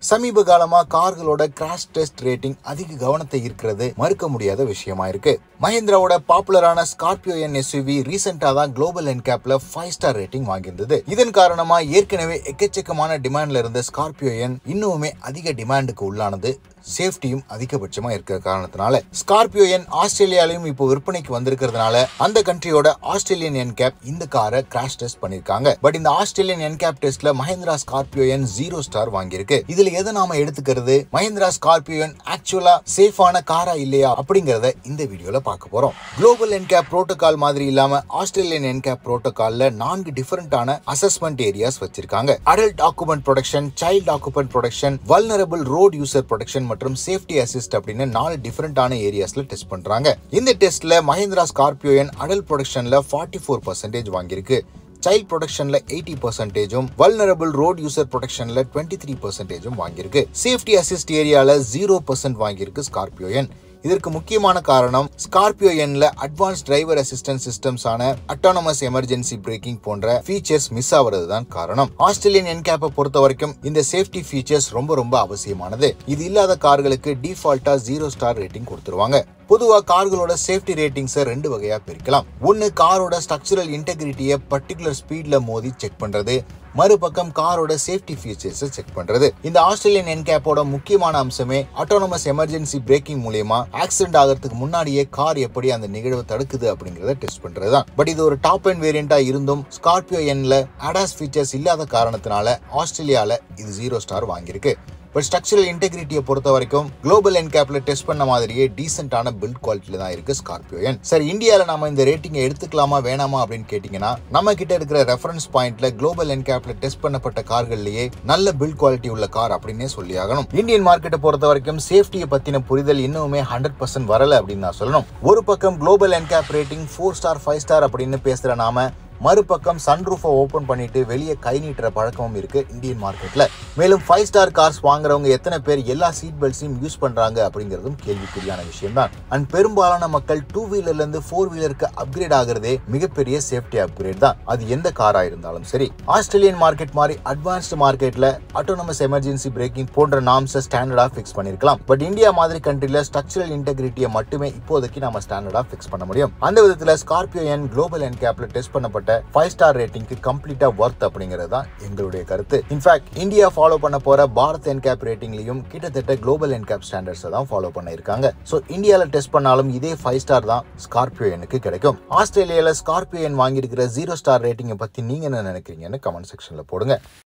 சமீப காலமா கார்களோட crash test rating அதிக கவனத்தை ஈர்க்கிறது மறுக்க முடியாத விஷயமா இருக்கு மஹிந்திராவோட பாப்புலரான ஸ்கார்பியோ என் எஸ்யூவி ரீசெண்டா தான் குளோபல் என்கேப்ல ஃபைவ் ஸ்டார் ரேட்டிங் வாங்கியிருந்தது இதன் காரணமா ஏற்கனவே எக்கச்சக்கமான டிமாண்ட்ல இருந்த ஸ்கார்பியோ என் இன்னுமே அதிக டிமாண்டுக்கு உள்ளானது சேஃப்டியும் அதிகபட்சமா இருக்கிற காரணத்தினால ஸ்கார்பியோ என் ஆஸ்திரேலியாலையும் இப்போ விற்பனைக்கு வந்திருக்கிறதுனால அந்த கண்ட்ரியோட ஆஸ்திரேலியன் என் கேப் இந்த காரை கிராஷ் டெஸ்ட் பண்ணிருக்காங்க பட் இந்த ஆஸ்திரேலியன் என் கேப் டெஸ்ட்ல Mahindra Scorpio N zero star வாங்கியிருக்கு இதுல எதை நாம எடுத்துக்கிறது மஹிந்திரா ஸ்கார்பியோ என் ஆக்சுவலா சேஃபான காரா இல்லையா அப்படிங்கறத இந்த வீடியோல பார்க்க போறோம் குளோபல் என் கேப் புரோட்டோகால் மாதிரி இல்லாம ஆஸ்திரேலியன் என் கேப் புரோட்டோகால்ல நான்கு டிஃபரெண்டான அசஸ்மெண்ட் ஏரியாஸ் வச்சிருக்காங்க adult document protection child document protection vulnerable road user protection மற்றும் சேஃப்டி அசிஸ்ட் அப்படின்னு நாலு டிஃபரெண்டான ஏரியாஸ்ல டெஸ்ட் பண்றாங்க இந்த டெஸ்ட்ல மஹிந்திரா ஸ்கார்பியோ என் அடல்ட் ப்ரொடக்ஷன்ல ஃபார்ட்டி ஃபோர் பர்சன்டேஜ் வாங்கியிருக்கு சைல்ட் ப்ரொடக்ஷன்ல எயிட்டி பர்சன்டேஜும் வல்னரபிள் ரோட் யூசர் ப்ரொடக்ஷன்ல டுவெண்ட்டி த்ரீ பர்சன்டேஜும் வாங்கியிருக்கு சேஃப்டி அசிஸ்ட் ஏரியால ஜீரோ பர்சன்ட் வாங்கியிருக்கு ஸ்கார்பியோ என் இதற்கு முக்கியமான காரணம் ஸ்கார்பியோ என்ல அட்வான்ஸ் டிரைவர் அசிஸ்டன்ட் சிஸ்டம்ஸான அட்டானமஸ் எமர்ஜென்சி பிரேக்கிங் போன்ற ஃபீச்சர்ஸ் மிஸ் ஆகிறது தான் காரணம் ஆஸ்திரேலியன் என்கேப்பை பொறுத்த வரைக்கும் இந்த சேஃப்டி ஃபீச்சர்ஸ் ரொம்ப ரொம்ப அவசியமானது இது இல்லாத கார்களுக்கு டிஃபால்ட்டா ஜீரோ ஸ்டார் ரேட்டிங் கொடுத்துருவாங்க பொதுவா கார்களோட சேஃப்டி ரேட்டிங்ஸை ரெண்டு வகையா பிரிக்கலாம் ஒன்னு காரோட ஸ்ட்ரக்சரல் இன்டெகிரிட்டியை பர்டிகுலர் ஸ்பீட்ல மோதி செக் பண்றது மறுபக்கம் காரோட சேஃப்டி ஃபீச்சர்ஸை செக் பண்றது இந்த ஆஸ்திரேலியன் என்கேப்போட முக்கியமான அம்சமே ஆட்டோனமஸ் எமர்ஜென்சி பிரேக்கிங் மூலியமா ஆக்சிடென்ட் ஆகிறதுக்கு முன்னாடியே கார் எப்படி அந்த நிகழ்வை தடுக்குது அப்படிங்கறத டெஸ்ட் பண்றது தான் பட் இது ஒரு டாப் அண்ட் வேரியண்டா இருந்தும் ஸ்கார்பியோ என்ல அடாஸ் ஃபீச்சர்ஸ் இல்லாத காரணத்தினால ஆஸ்திரேலியால இது ஜீரோ ஸ்டார் வாங்கியிருக்கு பட் ஸ்ட்ரக்சரல் இன்டெகிரிட்டியை பொறுத்த வரைக்கும் குளோபல் என்கேப்ல டெஸ்ட் பண்ண மாதிரியே டீசென்டான பில்ட் குவாலிட்டியில தான் இருக்கு ஸ்கார்பியோ என் சார் இந்தியால நாம இந்த ரேட்டிங்கை எடுத்துக்கலாமா வேணாமா அப்படின்னு கேட்டீங்கன்னா நம்ம கிட்ட இருக்கிற ரெஃபரன்ஸ் பாயிண்ட்ல குளோபல் என்கேப்ல டெஸ்ட் பண்ணப்பட்ட கார்கள்லயே நல்ல பில்ட் குவாலிட்டி உள்ள கார் அப்படின்னே சொல்லி ஆகணும் இந்தியன் மார்க்கெட்டை பொறுத்த வரைக்கும் சேஃப்டியை பத்தின புரிதல் இன்னுமே ஹண்ட்ரட் பர்சன்ட் வரல அப்படின்னு நான் சொல்லணும் ஒரு பக்கம் global NCAP rating four star five star அப்படின்னு பேசுற நாம மறுபக்கம் சன்ரூஃபை ஓபன் பண்ணிட்டு வெளியே கை நீட்டுற பழக்கமும் இருக்கு இந்தியன் மார்க்கெட்ல மேலும் ஃபைவ் ஸ்டார் கார்ஸ் வாங்குறவங்க எத்தனை பேர் எல்லா சீட் பெல்ட்ஸையும் யூஸ் பண்றாங்க அப்படிங்கிறதும் கேள்விக்குறியான விஷயம் தான் அண்ட் பெரும்பாலான மக்கள் டூ வீலர்ல இருந்து ஃபோர் வீலருக்கு அப்கிரேட் ஆகுறதே மிகப்பெரிய சேஃப்டி அப்கிரேட் தான் அது எந்த காரா இருந்தாலும் சரி ஆஸ்திரேலியன் மார்க்கெட் மாதிரி அட்வான்ஸ்டு மார்க்கெட்ல ஆட்டோனமஸ் எமர்ஜென்சி பிரேக்கிங் போன்ற நாம்ஸை ஸ்டாண்டர்டா ஃபிக்ஸ் பண்ணிருக்கலாம் பட் இந்தியா மாதிரி கண்ட்ரில ஸ்ட்ரக்சரல் இன்டெகிரிட்டியை மட்டுமே இப்போதைக்கு நம்ம ஸ்டாண்டர்டா ஃபிக்ஸ் பண்ண முடியும் அந்த விதத்துல ஸ்கார்பியோ என் குளோபல் என் கேப்ல டெஸ்ட் பண்ணப்பட்ட பண்ணப்பட்ட ஃபைவ் ஸ்டார் ரேட்டிங்க்கு கம்ப்ளீட்டா ஒர்த் அப்படிங்கிறது தான் எங்களுடைய கருத்து இன்ஃபேக்ட் இந்தியா ஃபாலோ பண்ண போற பாரத் என்கேப் ரேட்டிங்லயும் கிட்டத்தட்ட குளோபல் என்கேப் ஸ்டாண்டர்ட்ஸை தான் ஃபாலோ பண்ண இருக்காங்க ஸோ இந்தியாவில் டெஸ்ட் பண்ணாலும் இதே ஃபைவ் ஸ்டார் தான் ஸ்கார்பியோ எனக்கு கிடைக்கும் ஆஸ்திரேலியாவில் ஸ்கார்பியோ என் வாங்கியிருக்கிற ஜீரோ ஸ்டார் ரேட்டிங்கை பத்தி நீங்க என்ன நினைக்கிறீங்கன்னு கமெண்ட் செக்ஷன்ல போடுங்க